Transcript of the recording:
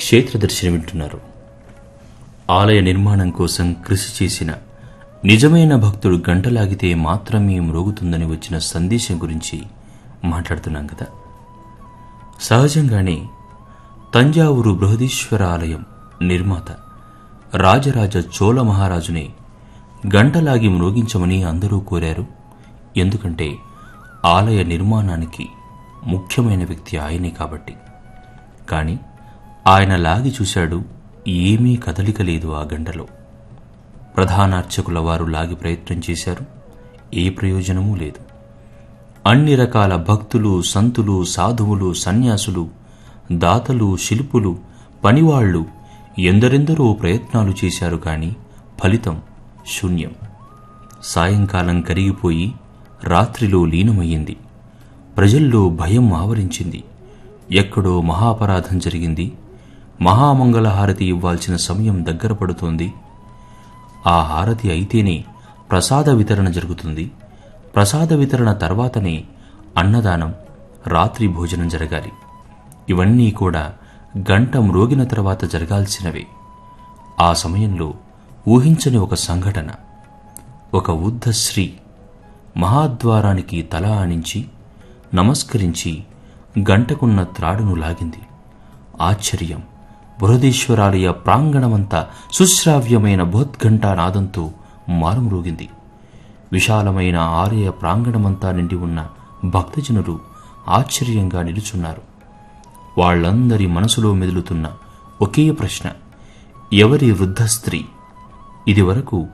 క్షేత్రదర్శిని వింటున్నారు ఆలయ నిర్మాణం కోసం కృషి చేసిన నిజమైన భక్తుడు గంటలాగితే మాత్రమే మ్రోగుతుందని వచ్చిన సందేశం గురించి మాట్లాడుతున్నాం కదా సహజంగానే తంజావూరు బృహదీశ్వర ఆలయం నిర్మాత రాజరాజ చోళ మహారాజుని గంటలాగి మ్రోగించమని అందరూ కోరారు ఎందుకంటే ఆలయ నిర్మాణానికి ముఖ్యమైన వ్యక్తి ఆయనే కాబట్టి కాని ఆయన లాగి చూశాడు ఏమీ కదలిక లేదు ఆ గంటలో ప్రధానార్చకుల వారు లాగి ప్రయత్నం చేశారు ఏ ప్రయోజనమూ లేదు అన్ని రకాల భక్తులు సంతులు సాధువులు సన్యాసులు దాతలు శిల్పులు పనివాళ్లు ఎందరెందరో ప్రయత్నాలు చేశారు కాని ఫలితం శూన్యం సాయంకాలం కరిగిపోయి రాత్రిలో లీనమయ్యింది ప్రజల్లో భయం ఆవరించింది ఎక్కడో మహాపరాధం జరిగింది మహామంగళ హారతి ఇవ్వాల్సిన సమయం దగ్గర పడుతోంది ఆ హారతి అయితేనే ప్రసాద వితరణ జరుగుతుంది ప్రసాద వితరణ తర్వాతనే అన్నదానం రాత్రి భోజనం జరగాలి ఇవన్నీ కూడా గంట మ్రోగిన తర్వాత జరగాల్సినవే ఆ సమయంలో ఊహించని ఒక సంఘటన ఒక వృద్ధ స్త్రీ మహాద్వారానికి తల ఆనించి నమస్కరించి గంటకున్న త్రాడును లాగింది ఆశ్చర్యం బృహదీశ్వరాలయ ప్రాంగణమంతా సుశ్రావ్యమైన బోద్ఘంటా నాదంతో మారుమ్రోగింది విశాలమైన ఆలయ ప్రాంగణమంతా నిండి ఉన్న భక్తజనులు ఆశ్చర్యంగా నిలుచున్నారు వాళ్ళందరి మనసులో మెదులుతున్న ఒకే ప్రశ్న ఎవరి వృద్ధ స్త్రీ ఇదివరకు